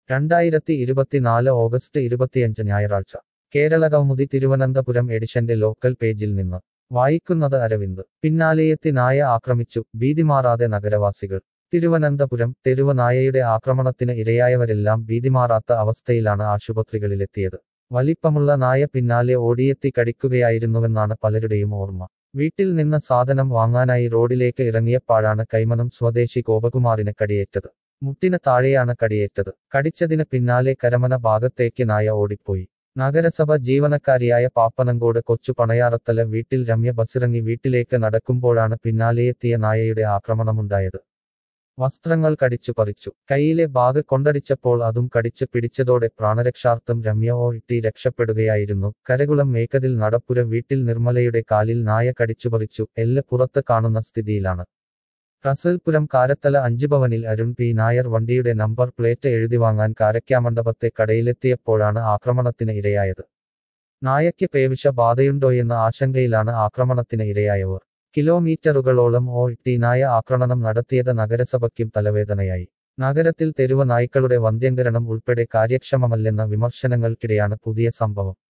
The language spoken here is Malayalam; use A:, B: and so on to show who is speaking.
A: രണ്ടായിരത്തി ഇരുപത്തിനാല് ഓഗസ്റ്റ് ഇരുപത്തിയഞ്ച് ഞായറാഴ്ച കേരള കൗമുദി തിരുവനന്തപുരം എഡിഷന്റെ ലോക്കൽ പേജിൽ നിന്ന് വായിക്കുന്നത് അരവിന്ദ് പിന്നാലെയെത്തി നായ ആക്രമിച്ചു ഭീതിമാറാതെ നഗരവാസികൾ തിരുവനന്തപുരം തെരുവ് നായയുടെ ആക്രമണത്തിന് ഇരയായവരെല്ലാം ഭീതിമാറാത്ത അവസ്ഥയിലാണ് ആശുപത്രികളിലെത്തിയത് വലിപ്പമുള്ള നായ പിന്നാലെ ഓടിയെത്തി കടിക്കുകയായിരുന്നുവെന്നാണ് പലരുടെയും ഓർമ്മ വീട്ടിൽ നിന്ന് സാധനം വാങ്ങാനായി റോഡിലേക്ക് ഇറങ്ങിയപ്പോഴാണ് കൈമനം സ്വദേശി ഗോപകുമാറിന് കടിയേറ്റത് മുട്ടിന് താഴെയാണ് കടിയേറ്റത് കടിച്ചതിന് പിന്നാലെ കരമന ഭാഗത്തേക്ക് നായ ഓടിപ്പോയി നഗരസഭ ജീവനക്കാരിയായ പാപ്പനങ്കോട് കൊച്ചു പണയാറത്തല വീട്ടിൽ രമ്യ ബസിറങ്ങി വീട്ടിലേക്ക് നടക്കുമ്പോഴാണ് പിന്നാലെയെത്തിയ നായയുടെ ആക്രമണമുണ്ടായത് വസ്ത്രങ്ങൾ കടിച്ചു പറിച്ചു കൈയിലെ ബാഗ് കൊണ്ടടിച്ചപ്പോൾ അതും കടിച്ചു പിടിച്ചതോടെ പ്രാണരക്ഷാർത്ഥം രമ്യ ഓ ഇട്ടി രക്ഷപ്പെടുകയായിരുന്നു കരകുളം മേക്കതിൽ നടപ്പുര വീട്ടിൽ നിർമ്മലയുടെ കാലിൽ നായ കടിച്ചുപറിച്ചു എല്ല് പുറത്ത് കാണുന്ന സ്ഥിതിയിലാണ് റസൽപുരം കാരത്തല അഞ്ചുഭവനിൽ അരുൺ പി നായർ വണ്ടിയുടെ നമ്പർ പ്ലേറ്റ് എഴുതി വാങ്ങാൻ കാരക്കാമണ്ഡപത്തെ കടയിലെത്തിയപ്പോഴാണ് ആക്രമണത്തിന് ഇരയായത് നായയ്ക്ക് പേവിഷ ബാധയുണ്ടോയെന്ന ആശങ്കയിലാണ് ആക്രമണത്തിന് ഇരയായവർ കിലോമീറ്ററുകളോളം ഓ ടി നായ ആക്രമണം നടത്തിയത് നഗരസഭയ്ക്കും തലവേദനയായി നഗരത്തിൽ തെരുവ് നായ്ക്കളുടെ വന്ധ്യങ്കരണം ഉൾപ്പെടെ കാര്യക്ഷമമല്ലെന്ന വിമർശനങ്ങൾക്കിടെയാണ് പുതിയ സംഭവം